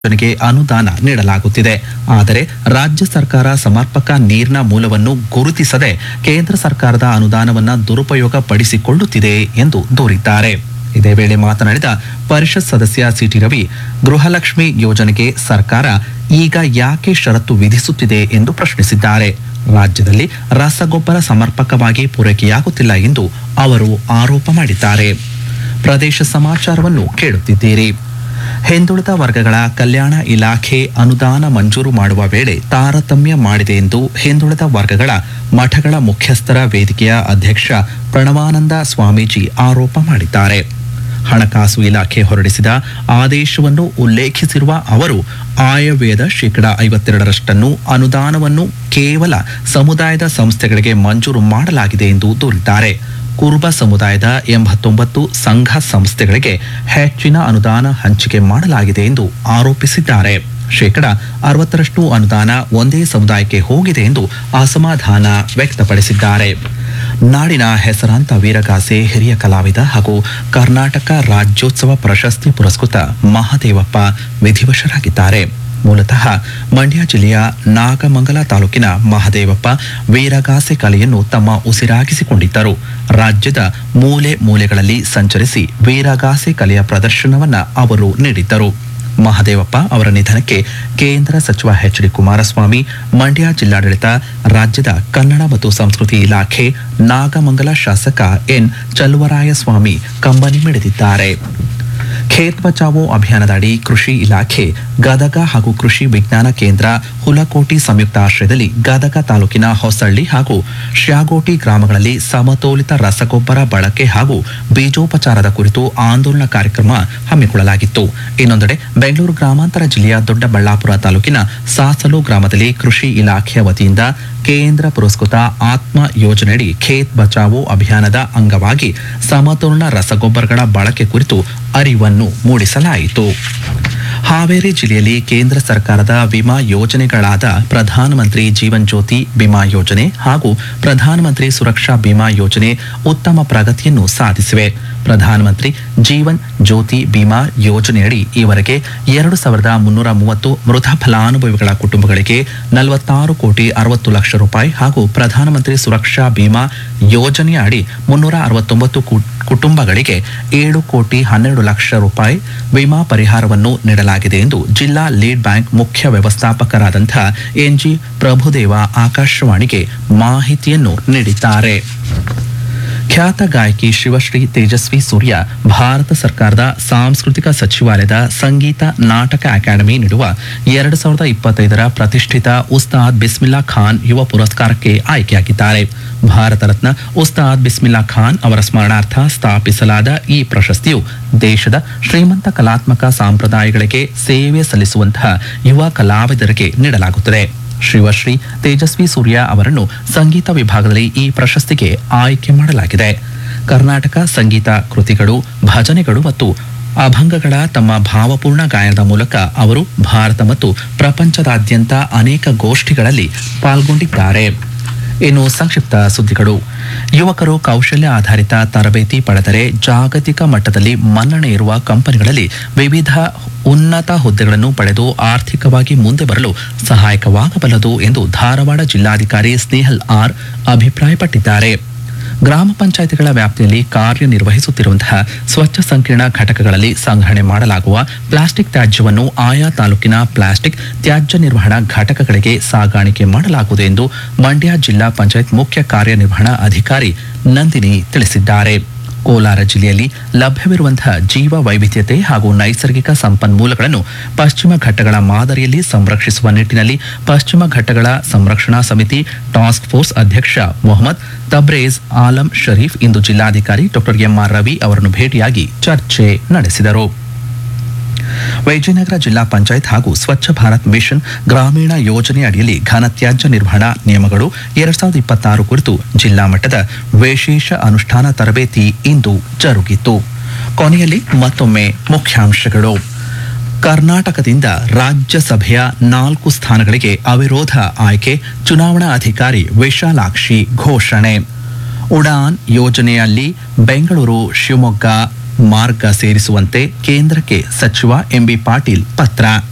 ಯೋಜನೆಗೆ ಅನುದಾನ ನೀಡಲಾಗುತ್ತಿದೆ ಆದರೆ ರಾಜ್ಯ ಸರ್ಕಾರ ಸಮರ್ಪಕ ನೀರಿನ ಮೂಲವನ್ನು ಗುರುತಿಸದೆ ಕೇಂದ್ರ ಸರ್ಕಾರದ ಅನುದಾನವನ್ನ ದುರುಪಯೋಗ ಪಡಿಸಿಕೊಳ್ಳುತ್ತಿದೆ ಎಂದು ದೂರಿದ್ದಾರೆ ಇದೇ ವೇಳೆ ಮಾತನಾಡಿದ ಪರಿಷತ್ ಸದಸ್ಯ ಸಿಟಿ ರವಿ ಗೃಹಲಕ್ಷ್ಮಿ ಯೋಜನೆಗೆ ಸರ್ಕಾರ ಈಗ ಯಾಕೆ ಷರತ್ತು ವಿಧಿಸುತ್ತಿದೆ ಎಂದು ಪ್ರಶ್ನಿಸಿದ್ದಾರೆ ರಾಜ್ಯದಲ್ಲಿ ರಸಗೊಬ್ಬರ ಸಮರ್ಪಕವಾಗಿ ಪೂರೈಕೆಯಾಗುತ್ತಿಲ್ಲ ಎಂದು ಅವರು ಆರೋಪ ಮಾಡಿದ್ದಾರೆ ಪ್ರದೇಶ ಸಮಾಚಾರವನ್ನು ಕೇಳುತ್ತಿದ್ದೀರಿ ಹಿಂದುಳಿದ ವರ್ಗಗಳ ಕಲ್ಯಾಣ ಇಲಾಖೆ ಅನುದಾನ ಮಂಜೂರು ಮಾಡುವ ವೇಳೆ ತಾರತಮ್ಯ ಮಾಡಿದೆ ಎಂದು ಹಿಂದುಳಿದ ವರ್ಗಗಳ ಮಠಗಳ ಮುಖ್ಯಸ್ಥರ ವೇದಿಕೆಯ ಅಧ್ಯಕ್ಷ ಪ್ರಣವಾನಂದ ಸ್ವಾಮೀಜಿ ಆರೋಪ ಮಾಡಿದ್ದಾರೆ ಹಣಕಾಸು ಇಲಾಖೆ ಹೊರಡಿಸಿದ ಆದೇಶವನ್ನು ಉಲ್ಲೇಖಿಸಿರುವ ಅವರು ಆಯವ್ಯಯದ ಶೇಕಡ ಐವತ್ತೆರಡರಷ್ಟನ್ನು ಅನುದಾನವನ್ನು ಕೇವಲ ಸಮುದಾಯದ ಸಂಸ್ಥೆಗಳಿಗೆ ಮಂಜೂರು ಮಾಡಲಾಗಿದೆ ಎಂದು ದೂರಿದ್ದಾರೆ ಕುರುಬ ಸಮುದಾಯದ ಎಂಬತ್ತೊಂಬತ್ತು ಸಂಘ ಸಂಸ್ಥೆಗಳಿಗೆ ಹೆಚ್ಚಿನ ಅನುದಾನ ಹಂಚಿಕೆ ಮಾಡಲಾಗಿದೆ ಎಂದು ಆರೋಪಿಸಿದ್ದಾರೆ ಶೇಕಡ ಅರವತ್ತರಷ್ಟು ಅನುದಾನ ಒಂದೇ ಸಮುದಾಯಕ್ಕೆ ಹೋಗಿದೆ ಎಂದು ಅಸಮಾಧಾನ ವ್ಯಕ್ತಪಡಿಸಿದ್ದಾರೆ ನಾಡಿನ ಹೆಸರಾಂತ ವೀರಗಾಸೆ ಹಿರಿಯ ಕಲಾವಿದ ಹಾಗೂ ಕರ್ನಾಟಕ ರಾಜ್ಯೋತ್ಸವ ಪ್ರಶಸ್ತಿ ಪುರಸ್ಕೃತ ಮಹದೇವಪ್ಪ ವಿಧಿವಶರಾಗಿದ್ದಾರೆ ಮೂಲತಃ ಮಂಡ್ಯ ಜಿಲ್ಲೆಯ ನಾಗಮಂಗಲ ತಾಲೂಕಿನ ಮಹದೇವಪ್ಪ ವೀರಗಾಸೆ ಕಲೆಯನ್ನು ತಮ್ಮ ಉಸಿರಾಗಿಸಿಕೊಂಡಿದ್ದರು ರಾಜ್ಯದ ಮೂಲೆ ಮೂಲೆಗಳಲ್ಲಿ ಸಂಚರಿಸಿ ವೀರಗಾಸೆ ಕಲೆಯ ಪ್ರದರ್ಶನವನ್ನ ಅವರು ನೀಡಿದ್ದರು ಮಹದೇವಪ್ಪ ಅವರ ನಿಧನಕ್ಕೆ ಕೇಂದ್ರ ಸಚಿವ ಎಚ್ ಡಿ ಕುಮಾರಸ್ವಾಮಿ ಮಂಡ್ಯ ಜಿಲ್ಲಾಡಳಿತ ರಾಜ್ಯದ ಕನ್ನಡ ಮತ್ತು ಸಂಸ್ಕೃತಿ ಇಲಾಖೆ ನಾಗಮಂಗಲ ಶಾಸಕ ಎನ್ ಚಲುವರಾಯಸ್ವಾಮಿ ಕಂಬನಿ ಮಿಡಿದಿದ್ದಾರೆ ಖೇತ್ ಬಚಾವೋ ಅಭಿಯಾನದಡಿ ಕೃಷಿ ಇಲಾಖೆ ಗದಗ ಹಾಗೂ ಕೃಷಿ ವಿಜ್ಞಾನ ಕೇಂದ್ರ ಹುಲಕೋಟಿ ಸಂಯುಕ್ತ ಆಶ್ರಯದಲ್ಲಿ ಗದಗ ತಾಲೂಕಿನ ಹೊಸಳ್ಳಿ ಹಾಗೂ ಶ್ಯಾಗೋಟಿ ಗ್ರಾಮಗಳಲ್ಲಿ ಸಮತೋಲಿತ ರಸಗೊಬ್ಬರ ಬಳಕೆ ಹಾಗೂ ಬೀಜೋಪಚಾರದ ಕುರಿತು ಆಂದೋಲನ ಕಾರ್ಯಕ್ರಮ ಹಮ್ಮಿಕೊಳ್ಳಲಾಗಿತ್ತು ಇನ್ನೊಂದೆಡೆ ಬೆಂಗಳೂರು ಗ್ರಾಮಾಂತರ ಜಿಲ್ಲೆಯ ದೊಡ್ಡಬಳ್ಳಾಪುರ ತಾಲೂಕಿನ ಸಾಸಲು ಗ್ರಾಮದಲ್ಲಿ ಕೃಷಿ ಇಲಾಖೆಯ ವತಿಯಿಂದ ಕೇಂದ್ರ ಪುರಸ್ಕೃತ ಆತ್ಮ ಯೋಜನೆಯಡಿ ಖೇತ್ ಬಚಾವೋ ಅಭಿಯಾನದ ಅಂಗವಾಗಿ ಸಮತೋಲನ ರಸಗೊಬ್ಬರಗಳ ಬಳಕೆ ಕುರಿತು ಅರಿವನ್ನು ಮೂಡಿಸಲಾಯಿತು ಹಾವೇರಿ ಜಿಲ್ಲೆಯಲ್ಲಿ ಕೇಂದ್ರ ಸರ್ಕಾರದ ವಿಮಾ ಯೋಜನೆಗಳಾದ ಪ್ರಧಾನಮಂತ್ರಿ ಜೀವನ್ ಜ್ಯೋತಿ ಬಿಮಾ ಯೋಜನೆ ಹಾಗೂ ಪ್ರಧಾನಮಂತ್ರಿ ಸುರಕ್ಷಾ ಬಿಮಾ ಯೋಜನೆ ಉತ್ತಮ ಪ್ರಗತಿಯನ್ನು ಸಾಧಿಸಿವೆ ಪ್ರಧಾನಮಂತ್ರಿ ಜೀವನ್ ಜ್ಯೋತಿ ಬಿಮಾ ಯೋಜನೆಯಡಿ ಈವರೆಗೆ ಎರಡು ಸಾವಿರದ ಮುನ್ನೂರ ಮೂವತ್ತು ಮೃತ ಫಲಾನುಭವಿಗಳ ಕುಟುಂಬಗಳಿಗೆ ನಲವತ್ತಾರು ಕೋಟಿ ಅರವತ್ತು ಲಕ್ಷ ರೂಪಾಯಿ ಹಾಗೂ ಪ್ರಧಾನಮಂತ್ರಿ ಸುರಕ್ಷಾ ಬಿಮಾ ಯೋಜನೆಯ ಅಡಿ ಮುನ್ನೂರ ಅರವತ್ತೊಂಬತ್ತು ಕು- ಕುಟುಂಬಗಳಿಗೆ ಏಳು ಕೋಟಿ ಹನ್ನೆರಡು ಲಕ್ಷ ರೂಪಾಯಿ ವಿಮಾ ಪರಿಹಾರವನ್ನು ನೀಡಲಾಗಿದೆ ಎಂದು ಜಿಲ್ಲಾ ಲೀಡ್ ಬ್ಯಾಂಕ್ ಮುಖ್ಯ ವ್ಯವಸ್ಥಾಪಕರಾದಂಥ ಎನ್ಜಿ ಪ್ರಭುದೇವ ಆಕಾಶವಾಣಿಗೆ ಮಾಹಿತಿಯನ್ನು ನೀಡಿದ್ದಾರೆ ಖ್ಯಾತ ಗಾಯಕಿ ಶಿವಶ್ರೀ ತೇಜಸ್ವಿ ಸೂರ್ಯ ಭಾರತ ಸರ್ಕಾರದ ಸಾಂಸ್ಕೃತಿಕ ಸಚಿವಾಲಯದ ಸಂಗೀತ ನಾಟಕ ಅಕಾಡೆಮಿ ನೀಡುವ ಎರಡು ಸಾವಿರದ ಇಪ್ಪತ್ತೈದರ ಪ್ರತಿಷ್ಠಿತ ಉಸ್ತಾದ್ ಬಿಸ್ಮಿಲ್ಲಾ ಖಾನ್ ಯುವ ಪುರಸ್ಕಾರಕ್ಕೆ ಆಯ್ಕೆಯಾಗಿದ್ದಾರೆ ಭಾರತ ರತ್ನ ಉಸ್ತಾದ್ ಬಿಸ್ಮಿಲ್ಲಾ ಖಾನ್ ಅವರ ಸ್ಮರಣಾರ್ಥ ಸ್ಥಾಪಿಸಲಾದ ಈ ಪ್ರಶಸ್ತಿಯು ದೇಶದ ಶ್ರೀಮಂತ ಕಲಾತ್ಮಕ ಸಂಪ್ರದಾಯಗಳಿಗೆ ಸೇವೆ ಸಲ್ಲಿಸುವಂತಹ ಯುವ ಕಲಾವಿದರಿಗೆ ನೀಡಲಾಗುತ್ತದೆ ಶಿವಶ್ರೀ ತೇಜಸ್ವಿ ಸೂರ್ಯ ಅವರನ್ನು ಸಂಗೀತ ವಿಭಾಗದಲ್ಲಿ ಈ ಪ್ರಶಸ್ತಿಗೆ ಆಯ್ಕೆ ಮಾಡಲಾಗಿದೆ ಕರ್ನಾಟಕ ಸಂಗೀತ ಕೃತಿಗಳು ಭಜನೆಗಳು ಮತ್ತು ಅಭಂಗಗಳ ತಮ್ಮ ಭಾವಪೂರ್ಣ ಗಾಯನದ ಮೂಲಕ ಅವರು ಭಾರತ ಮತ್ತು ಪ್ರಪಂಚದಾದ್ಯಂತ ಅನೇಕ ಗೋಷ್ಠಿಗಳಲ್ಲಿ ಪಾಲ್ಗೊಂಡಿದ್ದಾರೆ ಇನ್ನು ಸಂಕ್ಷಿಪ್ತ ಸುದ್ದಿಗಳು ಯುವಕರು ಕೌಶಲ್ಯ ಆಧಾರಿತ ತರಬೇತಿ ಪಡೆದರೆ ಜಾಗತಿಕ ಮಟ್ಟದಲ್ಲಿ ಮನ್ನಣೆ ಇರುವ ಕಂಪನಿಗಳಲ್ಲಿ ವಿವಿಧ ಉನ್ನತ ಹುದ್ದೆಗಳನ್ನು ಪಡೆದು ಆರ್ಥಿಕವಾಗಿ ಮುಂದೆ ಬರಲು ಸಹಾಯಕವಾಗಬಲ್ಲದು ಎಂದು ಧಾರವಾಡ ಜಿಲ್ಲಾಧಿಕಾರಿ ಸ್ನೇಹಲ್ ಆರ್ ಅಭಿಪ್ರಾಯಪಟ್ಟಿದ್ದಾರೆ ಗ್ರಾಮ ಪಂಚಾಯಿತಿಗಳ ವ್ಯಾಪ್ತಿಯಲ್ಲಿ ಕಾರ್ಯನಿರ್ವಹಿಸುತ್ತಿರುವಂತಹ ಸ್ವಚ್ಛ ಸಂಕೀರ್ಣ ಘಟಕಗಳಲ್ಲಿ ಸಂಗ್ರಹಣೆ ಮಾಡಲಾಗುವ ಪ್ಲಾಸ್ಟಿಕ್ ತ್ಯಾಜ್ಯವನ್ನು ಆಯಾ ತಾಲೂಕಿನ ಪ್ಲಾಸ್ಟಿಕ್ ತ್ಯಾಜ್ಯ ನಿರ್ವಹಣಾ ಘಟಕಗಳಿಗೆ ಸಾಗಾಣಿಕೆ ಮಾಡಲಾಗುವುದು ಎಂದು ಮಂಡ್ಯ ಜಿಲ್ಲಾ ಪಂಚಾಯತ್ ಮುಖ್ಯ ಕಾರ್ಯನಿರ್ವಹಣಾ ಅಧಿಕಾರಿ ನಂದಿನಿ ತಿಳಿಸಿದ್ದಾರೆ ಕೋಲಾರ ಜಿಲ್ಲೆಯಲ್ಲಿ ಲಭ್ಯವಿರುವಂತಹ ಜೀವ ವೈವಿಧ್ಯತೆ ಹಾಗೂ ನೈಸರ್ಗಿಕ ಸಂಪನ್ಮೂಲಗಳನ್ನು ಪಶ್ಚಿಮ ಘಟ್ಟಗಳ ಮಾದರಿಯಲ್ಲಿ ಸಂರಕ್ಷಿಸುವ ನಿಟ್ಟಿನಲ್ಲಿ ಪಶ್ಚಿಮ ಘಟ್ಟಗಳ ಸಂರಕ್ಷಣಾ ಸಮಿತಿ ಟಾಸ್ಕ್ ಫೋರ್ಸ್ ಅಧ್ಯಕ್ಷ ಮೊಹಮ್ಮದ್ ತಬ್ರೇಜ್ ಆಲಂ ಶರೀಫ್ ಇಂದು ಜಿಲ್ಲಾಧಿಕಾರಿ ಡಾಕ್ಟರ್ ಎಂಆರ್ ರವಿ ಅವರನ್ನು ಭೇಟಿಯಾಗಿ ಚರ್ಚೆ ನಡೆಸಿದರು ವಿಜಯನಗರ ಜಿಲ್ಲಾ ಪಂಚಾಯತ್ ಹಾಗೂ ಸ್ವಚ್ಛ ಭಾರತ್ ಮಿಷನ್ ಗ್ರಾಮೀಣ ಯೋಜನೆ ಅಡಿಯಲ್ಲಿ ಘನತ್ಯಾಜ್ಯ ನಿರ್ವಹಣಾ ನಿಯಮಗಳು ಎರಡ್ ಸಾವಿರದ ಇಪ್ಪತ್ತಾರು ಕುರಿತು ಜಿಲ್ಲಾ ಮಟ್ಟದ ವಿಶೇಷ ಅನುಷ್ಠಾನ ತರಬೇತಿ ಇಂದು ಜರುಗಿತು ಕೊನೆಯಲ್ಲಿ ಮತ್ತೊಮ್ಮೆ ಮುಖ್ಯಾಂಶಗಳು ಕರ್ನಾಟಕದಿಂದ ರಾಜ್ಯಸಭೆಯ ನಾಲ್ಕು ಸ್ಥಾನಗಳಿಗೆ ಅವಿರೋಧ ಆಯ್ಕೆ ಚುನಾವಣಾ ಅಧಿಕಾರಿ ವಿಶಾಲಾಕ್ಷಿ ಘೋಷಣೆ ಉಡಾನ್ ಯೋಜನೆಯಲ್ಲಿ ಬೆಂಗಳೂರು ಶಿವಮೊಗ್ಗ ಮಾರ್ಗ ಸೇರಿಸುವಂತೆ ಕೇಂದ್ರಕ್ಕೆ ಸಚಿವ ಎಂಬಿ ಪಾಟೀಲ್ ಪತ್ರ